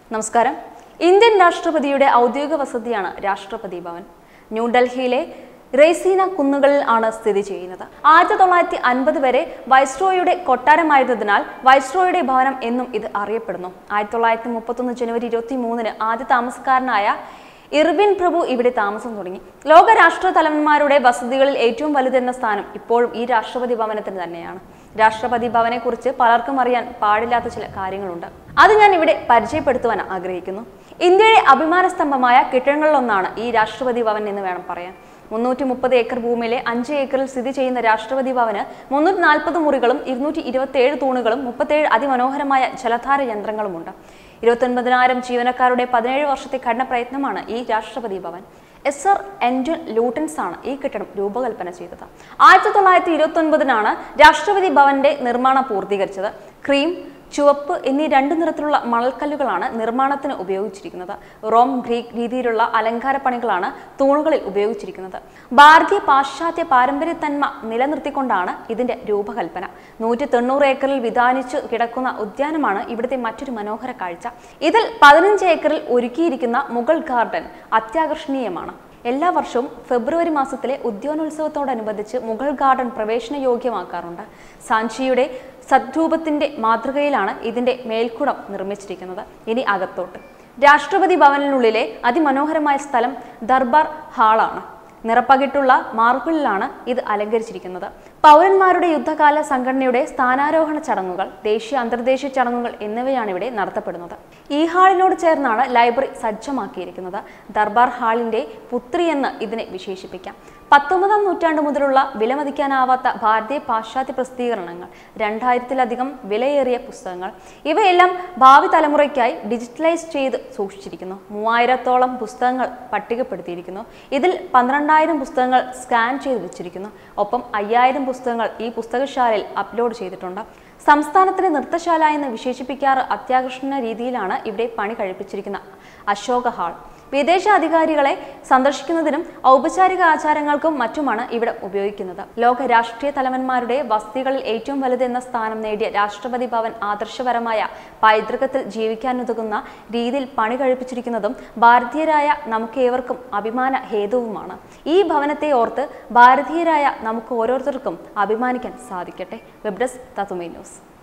നമസ്കാരം ഇന്ത്യൻ രാഷ്ട്രപതിയുടെ ഔദ്യോഗിക വസതിയാണ് രാഷ്ട്രപതി ഭവൻ ന്യൂഡൽഹിയിലെ റെയ്സീന കുന്നുകളിൽ ആണ് സ്ഥിതി ചെയ്യുന്നത് ആയിരത്തി തൊള്ളായിരത്തി അൻപത് വരെ വൈസ്രോയുടെ കൊട്ടാരമായിരുന്നതിനാൽ വൈസ്രോയുടെ ഭവനം എന്നും ഇത് അറിയപ്പെടുന്നു ആയിരത്തി തൊള്ളായിരത്തി മുപ്പത്തൊന്ന് ജനുവരി ഇരുപത്തി മൂന്നിന് ആദ്യ താമസക്കാരനായ ഇർവിൻ പ്രഭു ഇവിടെ താമസം തുടങ്ങി ലോക രാഷ്ട്ര തലവന്മാരുടെ വസതികളിൽ ഏറ്റവും വലുതെന്ന സ്ഥാനം ഇപ്പോഴും ഈ രാഷ്ട്രപതി ഭവനത്തിന് തന്നെയാണ് രാഷ്ട്രപതി ഭവനെ കുറിച്ച് പലർക്കും അറിയാൻ പാടില്ലാത്ത ചില കാര്യങ്ങളുണ്ട് അത് ഞാൻ ഇവിടെ പരിചയപ്പെടുത്തുവാൻ ആഗ്രഹിക്കുന്നു ഇന്ത്യയുടെ അഭിമാന സ്തംഭമായ കെട്ടിടങ്ങളിലൊന്നാണ് ഈ രാഷ്ട്രപതി ഭവൻ എന്ന് വേണം പറയാൻ മുന്നൂറ്റി മുപ്പത് ഏക്കർ ഭൂമിയിലെ അഞ്ച് ഏക്കറിൽ സ്ഥിതി ചെയ്യുന്ന രാഷ്ട്രപതി ഭവന് മുന്നൂറ്റി നാൽപ്പത് മുറികളും ഇരുന്നൂറ്റി ഇരുപത്തി ഏഴ് തൂണുകളും മുപ്പത്തേഴ് അതിമനോഹരമായ ജലധാര യന്ത്രങ്ങളുമുണ്ട് ഇരുപത്തൊൻപതിനായിരം ജീവനക്കാരുടെ പതിനേഴ് വർഷത്തെ കഠിന പ്രയത്നമാണ് ഈ Rashtrapati Bhavan S R Edwin Lutyens ആണ് ഈ കെട്ടിടം രൂപകൽപ്പന ചെയ്തത് ആയിരത്തി തൊള്ളായിരത്തി ഇരുപത്തി ഒൻപതിനാണ് രാഷ്ട്രപതി ഭവന്റെ നിർമ്മാണം പൂർത്തീകരിച്ചത് ക്രീം ചുവപ്പ് എന്നീ രണ്ട് നിറത്തിലുള്ള മണൽക്കല്ലുകളാണ് നിർമ്മാണത്തിന് ഉപയോഗിച്ചിരിക്കുന്നത് റോം ഗ്രീക്ക് രീതിയിലുള്ള അലങ്കാര പണികളാണ് തൂണുകളിൽ ഉപയോഗിച്ചിരിക്കുന്നത് ഭാരതീയ പാശ്ചാത്യ പാരമ്പര്യ തന്മ നിലനിർത്തിക്കൊണ്ടാണ് ഇതിന്റെ രൂപകൽപ്പന നൂറ്റി തൊണ്ണൂറ് ഏക്കറിൽ വിധാനിച്ചു കിടക്കുന്ന ഉദ്യാനമാണ് ഇവിടുത്തെ മറ്റൊരു മനോഹര കാഴ്ച ഇതിൽ പതിനഞ്ച് ഏക്കറിൽ ഒരുക്കിയിരിക്കുന്ന മുഗൾ ഗാർഡൻ അത്യാകർഷണീയമാണ് എല്ലാ വർഷവും ഫെബ്രുവരി മാസത്തിലെ ഉദ്യാനോത്സവത്തോടനുബന്ധിച്ച് മുഗൾ ഗാർഡൻ പ്രവേശന യോഗ്യമാക്കാറുണ്ട് സാഞ്ചിയുടെ സദ്രൂപത്തിന്റെ മാതൃകയിലാണ് ഇതിന്റെ മേൽക്കുടം നിർമ്മിച്ചിരിക്കുന്നത് ഇനി അകത്തോട്ട് രാഷ്ട്രപതി ഭവനിനുള്ളിലെ അതിമനോഹരമായ സ്ഥലം ദർബാർ ഹാളാണ് നിറപ്പകിട്ടുള്ള മാർബിളിലാണ് ഇത് അലങ്കരിച്ചിരിക്കുന്നത് പൗരന്മാരുടെ യുദ്ധകാല സംഘടനയുടെ സ്ഥാനാരോഹണ ചടങ്ങുകൾ ദേശീയ അന്തർദേശീയ ചടങ്ങുകൾ എന്നിവയാണ് ഇവിടെ നടത്തപ്പെടുന്നത് ഈ ഹാളിനോട് ചേർന്നാണ് ലൈബ്രറി സജ്ജമാക്കിയിരിക്കുന്നത് ദർബാർ ഹാളിന്റെ പുത്രി എന്ന് ഇതിനെ വിശേഷിപ്പിക്കാം പത്തൊമ്പതാം നൂറ്റാണ്ട് മുതലുള്ള വിലമതിക്കാനാവാത്ത ഭാരതീയ പാശ്ചാത്യ പ്രസിദ്ധീകരണങ്ങൾ രണ്ടായിരത്തിലധികം വിലയേറിയ പുസ്തകങ്ങൾ ഇവയെല്ലാം ഭാവി തലമുറയ്ക്കായി ഡിജിറ്റലൈസ് ചെയ്ത് സൂക്ഷിച്ചിരിക്കുന്നു മൂവായിരത്തോളം പുസ്തകങ്ങൾ പട്ടികപ്പെടുത്തിയിരിക്കുന്നു ഇതിൽ പന്ത്രണ്ടായിരം പുസ്തകങ്ങൾ സ്കാൻ ചെയ്ത് വെച്ചിരിക്കുന്നു ഒപ്പം അയ്യായിരം പുസ്തകങ്ങൾ ഈ പുസ്തകശാലയിൽ അപ്ലോഡ് ചെയ്തിട്ടുണ്ട് സംസ്ഥാനത്തിന് നൃത്തശാല എന്ന് വിശേഷിപ്പിക്കാറ് അത്യാകർഷണ രീതിയിലാണ് ഇവിടെ പണി കഴിപ്പിച്ചിരിക്കുന്ന അശോക ഹാൾ വിദേശ അധികാരികളെ സന്ദർശിക്കുന്നതിനും ഔപചാരിക ആചാരങ്ങൾക്കും മറ്റുമാണ് ഇവിടെ ഉപയോഗിക്കുന്നത് ലോക രാഷ്ട്രീയ തലവന്മാരുടെ വസതികളിൽ ഏറ്റവും വലുതെന്ന സ്ഥാനം നേടിയ രാഷ്ട്രപതി ഭവൻ ആദർശപരമായ പൈതൃകത്തിൽ ജീവിക്കാനുതകുന്ന രീതിയിൽ പണി കഴിപ്പിച്ചിരിക്കുന്നതും ഭാരതീയരായ നമുക്ക് ഏവർക്കും അഭിമാന ഹേതുവുമാണ് ഈ ഭവനത്തെ ഓർത്ത് ഭാരതീയരായ നമുക്ക് ഓരോരുത്തർക്കും അഭിമാനിക്കാൻ സാധിക്കട്ടെ വെബ് ഡെസ്ക് തത്തുമേ ന്യൂസ്